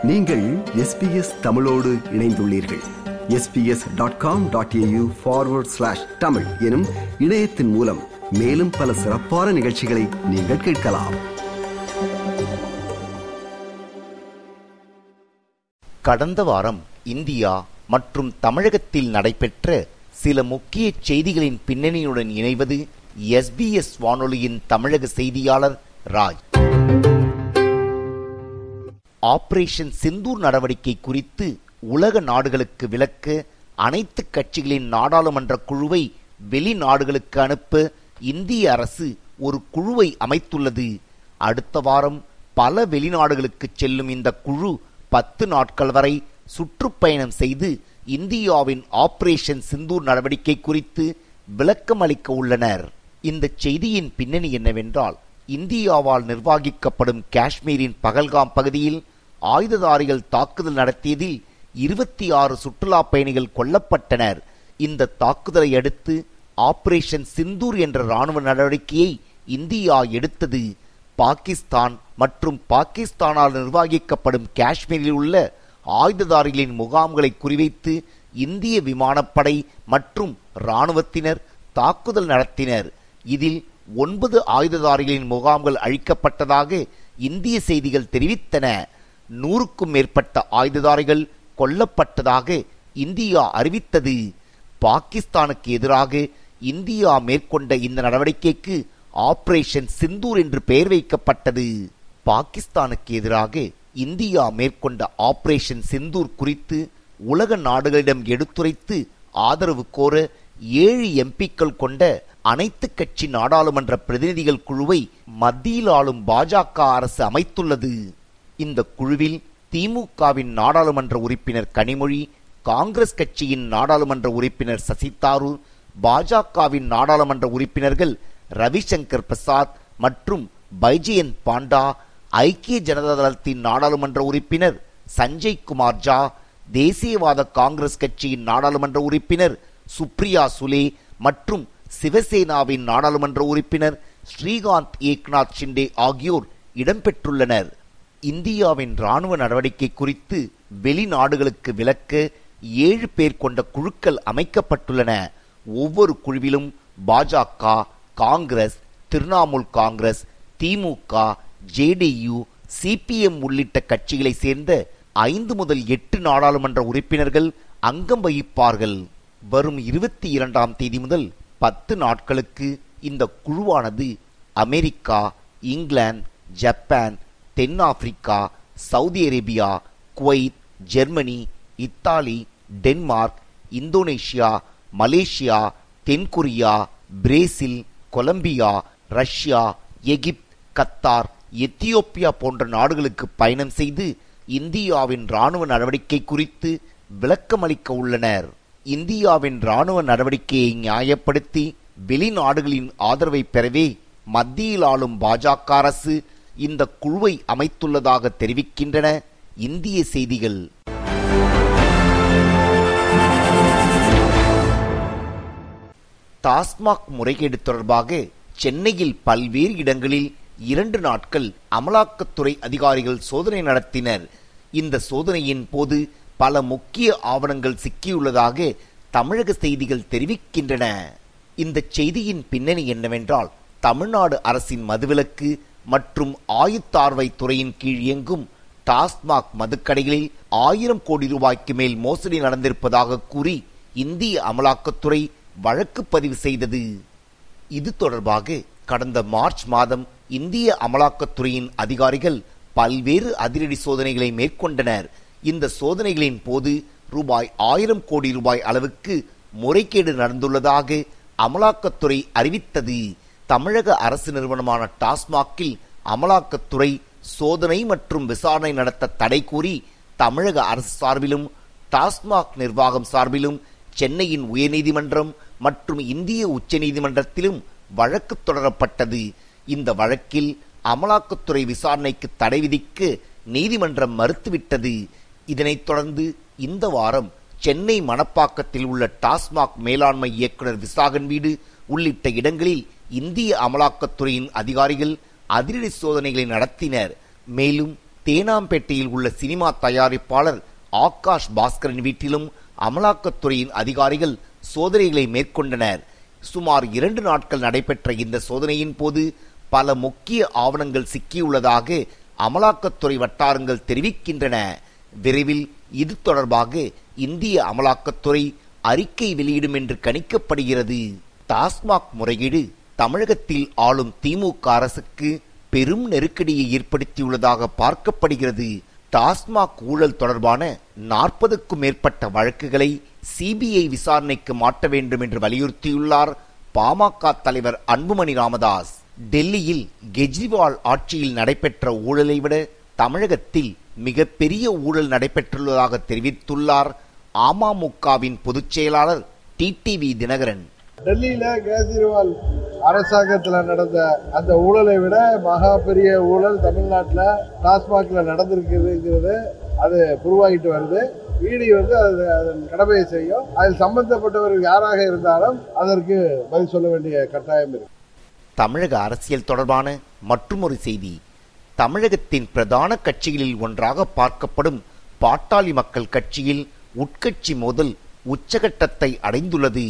நீங்கள் எஸ்பிஎஸ் தமிழோடு இணைந்துள்ளீர்கள் SBS dot com dot AU forward slash Tamil எனும் இணையத்தின் மூலம் மேலும் பல சிறப்பான நிகழ்ச்சிகளை நீங்கள் கேட்கலாம் கடந்த வாரம் இந்தியா மற்றும் தமிழகத்தில் நடைபெற்ற சில முக்கிய செய்திகளின் பின்னணியுடன் இணைவது எஸ்பிஎஸ் வானொலியின் தமிழக செய்தியாளர் ராஜ் ஆபரேஷன் சிந்தூர் நடவடிக்கை குறித்து உலக நாடுகளுக்கு விளக்க அனைத்து கட்சிகளின் நாடாளுமன்ற குழுவை வெளிநாடுகளுக்கு அனுப்ப இந்திய அரசு ஒரு குழுவை அமைத்துள்ளது அடுத்த வாரம் பல வெளிநாடுகளுக்கு செல்லும் இந்த குழு பத்து நாட்கள் வரை சுற்றுப்பயணம் செய்து இந்தியாவின் ஆபரேஷன் சிந்தூர் நடவடிக்கை குறித்து விளக்கம் அளிக்க உள்ளனர் இந்த செய்தியின் பின்னணி என்னவென்றால் இந்தியாவால் நிர்வகிக்கப்படும் காஷ்மீரின் பகல்காம் பகுதியில் ஆயுததாரிகள் தாக்குதல் நடத்தியதில் இருபத்தி ஆறு சுற்றுலா பயணிகள் கொல்லப்பட்டனர் இந்த தாக்குதலை அடுத்து ஆபரேஷன் சிந்தூர் என்ற ராணுவ நடவடிக்கையை இந்தியா எடுத்தது பாகிஸ்தான் மற்றும் பாகிஸ்தானால் நிர்வகிக்கப்படும் காஷ்மீரில் உள்ள ஆயுததாரிகளின் முகாம்களை குறிவைத்து இந்திய விமானப்படை மற்றும் இராணுவத்தினர் தாக்குதல் நடத்தினர் இதில் ஒன்பது ஆயுததாரிகளின் முகாம்கள் அழிக்கப்பட்டதாக இந்திய செய்திகள் தெரிவித்தன நூறுக்கும் மேற்பட்ட ஆயுததாரிகள் கொல்லப்பட்டதாக இந்தியா அறிவித்தது பாகிஸ்தானுக்கு எதிராக இந்தியா மேற்கொண்ட இந்த நடவடிக்கைக்கு ஆபரேஷன் சிந்தூர் என்று பெயர் வைக்கப்பட்டது பாகிஸ்தானுக்கு எதிராக இந்தியா மேற்கொண்ட ஆபரேஷன் சிந்தூர் குறித்து உலக நாடுகளிடம் எடுத்துரைத்து ஆதரவு கோர ஏழு எம்பிக்கள் கொண்ட அனைத்து கட்சி நாடாளுமன்ற பிரதிநிதிகள் குழுவை மத்தியில் ஆளும் பாஜக அரசு அமைத்துள்ளது இந்த குழுவில் திமுகவின் நாடாளுமன்ற உறுப்பினர் கனிமொழி காங்கிரஸ் கட்சியின் நாடாளுமன்ற உறுப்பினர் சசி தாரூர் பாஜகவின் நாடாளுமன்ற உறுப்பினர்கள் ரவிசங்கர் பிரசாத் மற்றும் பைஜெயந்த் பாண்டா ஐக்கிய ஜனதா தளத்தின் நாடாளுமன்ற உறுப்பினர் சஞ்சய் குமார் ஜா தேசியவாத காங்கிரஸ் கட்சியின் நாடாளுமன்ற உறுப்பினர் சுப்ரியா சுலே மற்றும் சிவசேனாவின் நாடாளுமன்ற உறுப்பினர் ஸ்ரீகாந்த் ஏக்நாத் ஷிண்டே ஆகியோர் இடம்பெற்றுள்ளனர் இந்தியாவின் ராணுவ நடவடிக்கை குறித்து வெளிநாடுகளுக்கு விளக்க ஏழு பேர் கொண்ட குழுக்கள் அமைக்கப்பட்டுள்ளன ஒவ்வொரு குழுவிலும் பாஜக காங்கிரஸ் திரிணாமுல் காங்கிரஸ் திமுக ஜேடியு சிபிஎம் உள்ளிட்ட கட்சிகளை சேர்ந்த ஐந்து முதல் எட்டு நாடாளுமன்ற உறுப்பினர்கள் அங்கம் வகிப்பார்கள் வரும் இருபத்தி இரண்டாம் தேதி முதல் பத்து நாட்களுக்கு இந்த குழுவானது அமெரிக்கா இங்கிலாந்து ஜப்பான் தென்னாப்பிரிக்கா Saudi Arabia Kuwait Germany Italy Denmark Indonesia Malaysia தென்கொரியா Brazil Colombia Russia Egypt Qatar Ethiopia போன்ற நாடுகளுக்கு பயணம் செய்து இந்தியாவின் ராணுவ நடவடிக்கை குறித்து விளக்கமளிக்க உள்ளனர் இந்தியாவின் ராணுவ நடவடிக்கையை நியாயப்படுத்தி வெளிநாடுகளின் ஆதரவை பெறவே மத்தியில் ஆளும் பாஜக அரசு இந்த குழுவை அமைத்துள்ளதாக தெரிவிக்கின்றன இந்திய செய்திகள் டாஸ்மாக் முறைகேடு தொடர்பாக சென்னையில் பல்வேறு இடங்களில் இரண்டு நாட்கள் அமலாக்கத்துறை அதிகாரிகள் சோதனை நடத்தினர் இந்த சோதனையின் போது பல முக்கிய ஆவணங்கள் சிக்கியுள்ளதாக தமிழக செய்திகள் தெரிவிக்கின்றன இந்த செய்தியின் பின்னணி என்னவென்றால் தமிழ்நாடு அரசின் மதுவிலக்கு மற்றும் ஆயுத்தார்வை துறையின் கீழ் இயங்கும் டாஸ்மாக் மதுக்கடைகளில் ஆயிரம் கோடி ரூபாய்க்கு மேல் மோசடி நடந்திருப்பதாக கூறி இந்திய அமலாக்கத்துறை வழக்கு பதிவு செய்தது இது தொடர்பாக கடந்த மார்ச் மாதம் இந்திய அமலாக்கத்துறையின் அதிகாரிகள் பல்வேறு அதிரடி சோதனைகளை மேற்கொண்டனர் இந்த சோதனைகளின் போது ரூபாய் ஆயிரம் கோடி ரூபாய் அளவுக்கு முறைகேடு நடந்துள்ளதாக அமலாக்கத்துறை அறிவித்தது தமிழக அரசு நிறுவனமான டாஸ்மாக்கில் அமலாக்கத்துறை சோதனை மற்றும் விசாரணை நடத்த தடை கூறி தமிழக அரசு சார்பிலும் டாஸ்மாக் நிர்வாகம் சார்பிலும் சென்னையின் உயர்நீதிமன்றம் மற்றும் இந்திய உச்சநீதிமன்றத்திலும் வழக்கு தொடரப்பட்டது இந்த வழக்கில் அமலாக்கத்துறை விசாரணைக்கு தடை விதிக்க நீதிமன்றம் மறுத்துவிட்டது இதனைத் தொடர்ந்து இந்த வாரம் சென்னை மணப்பாக்கத்தில் உள்ள டாஸ்மாக் மேலாண்மை இயக்குனர் விசாகன் வீடு உள்ளிட்ட இடங்களில் இந்திய அமலாக்கத்துறையின் அதிகாரிகள் அதிரடி சோதனைகளை நடத்தினர் மேலும் தேனாம்பேட்டையில் உள்ள சினிமா தயாரிப்பாளர் ஆகாஷ் பாஸ்கரின் வீட்டிலும் அமலாக்கத்துறையின் அதிகாரிகள் சோதனைகளை மேற்கொண்டனர் சுமார் இரண்டு நாட்கள் நடைபெற்ற இந்த சோதனையின் போது பல முக்கிய ஆவணங்கள் சிக்கியுள்ளதாக அமலாக்கத்துறை வட்டாரங்கள் தெரிவிக்கின்றன விரைவில் இது தொடர்பாக இந்திய அமலாக்கத்துறை அறிக்கை வெளியிடும் என்று கணிக்கப்படுகிறது டாஸ்மாக் முறையீடு தமிழகத்தில் ஆளும் திமுக அரசுக்கு பெரும் நெருக்கடியை ஏற்படுத்தியுள்ளதாக பார்க்கப்படுகிறது டாஸ்மாக் ஊழல் தொடர்பான நாற்பதுக்கும் மேற்பட்ட வழக்குகளை சிபிஐ விசாரணைக்கு மாற்ற வேண்டும் என்று வலியுறுத்தியுள்ளார் பாமக தலைவர் அன்புமணி ராமதாஸ் டெல்லியில் கெஜ்ரிவால் ஆட்சியில் நடைபெற்ற ஊழலை விட தமிழகத்தில் மிகப்பெரிய ஊழல் நடைபெற்றுள்ளதாக தெரிவித்துள்ளார் அமமுகவின் பொதுச் செயலாளர் டிடிவி தினகரன் டெல்லியில கேஜ்ரிவால் அரசாங்கத்துல நடந்த அந்த ஊழலை விட மகா பெரிய ஊழல் தமிழ்நாட்டுல டாஸ்மாக்ல நடந்திருக்குதுங்கிறது அது புரிவாகிட்டு வருது இடி வந்து அது அதன் கடமையை செய்யும் அதில் சம்பந்தப்பட்டவர்கள் யாராக இருந்தாலும் அதற்கு பதில் சொல்ல வேண்டிய கட்டாயம் இருக்கு தமிழக அரசியல் தொடர்பான மற்றுமொரு செய்தி தமிழகத்தின் பிரதான கட்சிகளில் ஒன்றாக பார்க்கப்படும் பாட்டாளி மக்கள் கட்சியில் உட்கட்சி மோதல் உச்சகட்டத்தை அடைந்துள்ளது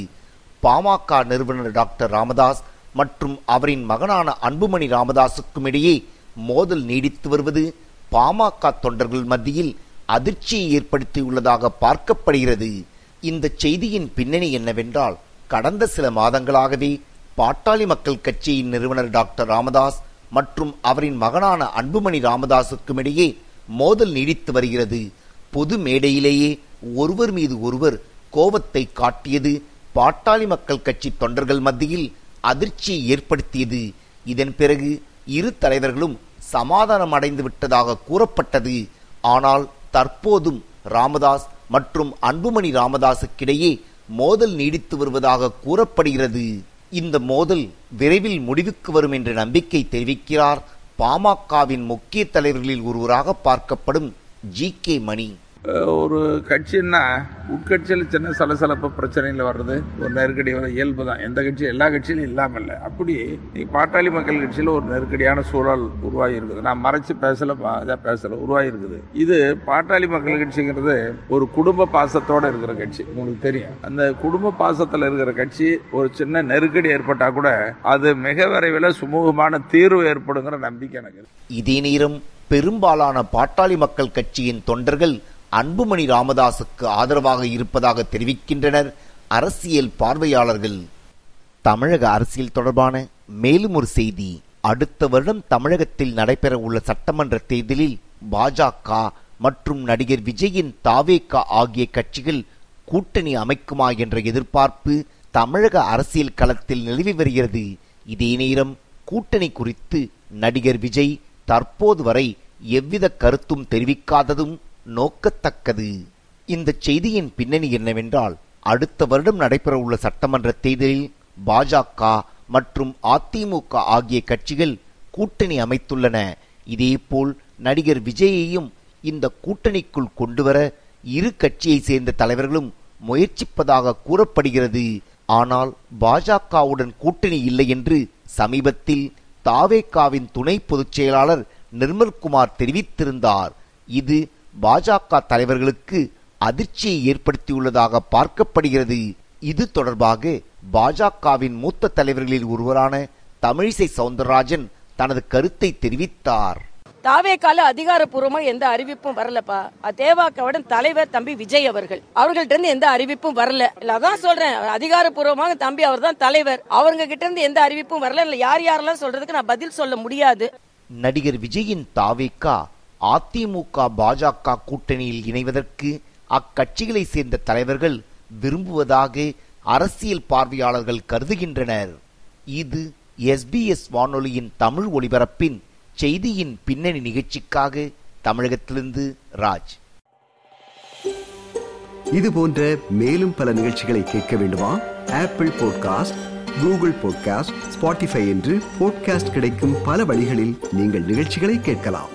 பாமக நிறுவனர் டாக்டர் ராமதாஸ் மற்றும் அவரின் மகனான அன்புமணி ராமதாசுக்கும் இடையே மோதல் நீடித்து வருவது பாமக தொண்டர்கள் மத்தியில் அதிர்ச்சியை ஏற்படுத்தியுள்ளதாக பார்க்கப்படுகிறது இந்த செய்தியின் பின்னணி என்னவென்றால் கடந்த சில மாதங்களாகவே பாட்டாளி மக்கள் கட்சியின் நிறுவனர் டாக்டர் ராமதாஸ் மற்றும் அவரின் மகனான அன்புமணி ராமதாசுக்கும் இடையே மோதல் நீடித்து வருகிறது பொது மேடையிலேயே ஒருவர் மீது ஒருவர் கோபத்தை காட்டியது பாட்டாளி மக்கள் கட்சி தொண்டர்கள் மத்தியில் அதிர்ச்சியை ஏற்படுத்தியது இதன் பிறகு இரு தலைவர்களும் சமாதானம் அடைந்து விட்டதாக கூறப்பட்டது ஆனால் தற்போதும் ராமதாஸ் மற்றும் அன்புமணி ராமதாசுக்கிடையே மோதல் நீடித்து வருவதாக கூறப்படுகிறது இந்த மோதல் விரைவில் முடிவுக்கு வரும் என்ற நம்பிக்கை தெரிவிக்கிறார் பாமகவின் முக்கிய தலைவர்களில் ஒருவராக பார்க்கப்படும் ஜி கே மணி ஒரு கட்சின்னா உட்கட்சியில் சின்ன சலசலப்பு பிரச்சனைகள் வர்றது ஒரு நெருக்கடி வர இயல்பு தான் எந்த கட்சியும் எல்லா கட்சியிலும் இல்லாமல் இல்லை அப்படி நீ பாட்டாளி மக்கள் கட்சியில் ஒரு நெருக்கடியான சூழல் உருவாகி இருக்குது நான் மறைச்சு பேசல இதாக பேசல உருவாகி இருக்குது இது பாட்டாளி மக்கள் கட்சிங்கிறது ஒரு குடும்ப பாசத்தோட இருக்கிற கட்சி உங்களுக்கு தெரியும் அந்த குடும்ப பாசத்தில் இருக்கிற கட்சி ஒரு சின்ன நெருக்கடி ஏற்பட்டா கூட அது மிக விரைவில் சுமூகமான தீர்வு ஏற்படுங்கிற நம்பிக்கை எனக்கு இருக்கு. இதே நேரம் பெரும்பாலான பாட்டாளி மக்கள் கட்சியின் தொண்டர்கள் அன்புமணி ராமதாசுக்கு ஆதரவாக இருப்பதாக தெரிவிக்கின்றனர் அரசியல் பார்வையாளர்கள் தமிழக அரசியல் தொடர்பான மேலும் ஒரு செய்தி அடுத்த வருடம் தமிழகத்தில் நடைபெற உள்ள சட்டமன்ற தேர்தலில் பாஜக மற்றும் நடிகர் விஜயின் தாவேகா ஆகிய கட்சிகள் கூட்டணி அமைக்குமா என்ற எதிர்பார்ப்பு தமிழக அரசியல் களத்தில் நிலவி வருகிறது இதே நேரம் கூட்டணி குறித்து நடிகர் விஜய் தற்போது வரை எவ்வித கருத்தும் தெரிவிக்காததும் நோக்கத்தக்கது இந்த செய்தியின் பின்னணி என்னவென்றால் அடுத்த வருடம் நடைபெறவுள்ள சட்டமன்ற தேர்தலில் பாஜக மற்றும் அதிமுக ஆகிய கட்சிகள் கூட்டணி அமைத்துள்ளன இதேபோல் நடிகர் விஜயையும் இந்த கூட்டணிக்குள் கொண்டுவர இரு கட்சியை சேர்ந்த தலைவர்களும் முயற்சிப்பதாக கூறப்படுகிறது ஆனால் பாஜகவுடன் கூட்டணி இல்லை என்று சமீபத்தில் தாவேகாவின் துணை பொதுச் செயலாளர் நிர்மல்குமார் தெரிவித்திருந்தார் இது பாஜக தலைவர்களுக்கு அதிர்ச்சியை ஏற்படுத்தியுள்ளதாக பார்க்கப்படுகிறது இது தொடர்பாக பாஜகவின் மூத்த தலைவர்களில் ஒருவரான தமிழிசை சவுந்தரராஜன் தனது கருத்தை தெரிவித்தார் தாவேக்கால அதிகாரப்பூர்வமா எந்த அறிவிப்பும் வரலப்பா தேவாக்காவோட தலைவர் தம்பி விஜய் அவர்கள் அவர்கள்ட்ட இருந்து எந்த அறிவிப்பும் வரல இல்ல அதான் சொல்றேன் அதிகாரப்பூர்வமாக தம்பி அவர் தான் தலைவர் அவங்க கிட்ட இருந்து எந்த அறிவிப்பும் வரல இல்ல யார் யாரெல்லாம் சொல்றதுக்கு நான் பதில் சொல்ல முடியாது நடிகர் விஜயின் தாவேக்கா அதிமுக பாஜக கூட்டணியில் இணைவதற்கு அக்கட்சிகளை சேர்ந்த தலைவர்கள் விரும்புவதாக அரசியல் பார்வையாளர்கள் கருதுகின்றனர் இது எஸ்பிஎஸ் வானொலியின் தமிழ் ஒலிபரப்பின் செய்தியின் பின்னணி நிகழ்ச்சிக்காக தமிழகத்திலிருந்து ராஜ் இது போன்ற மேலும் பல நிகழ்ச்சிகளை கேட்க வேண்டுமா Apple podcast Google podcast Spotify என்று பாட்காஸ்ட் கிடைக்கும் பல வழிகளில் நீங்கள் நிகழ்ச்சிகளை கேட்கலாம்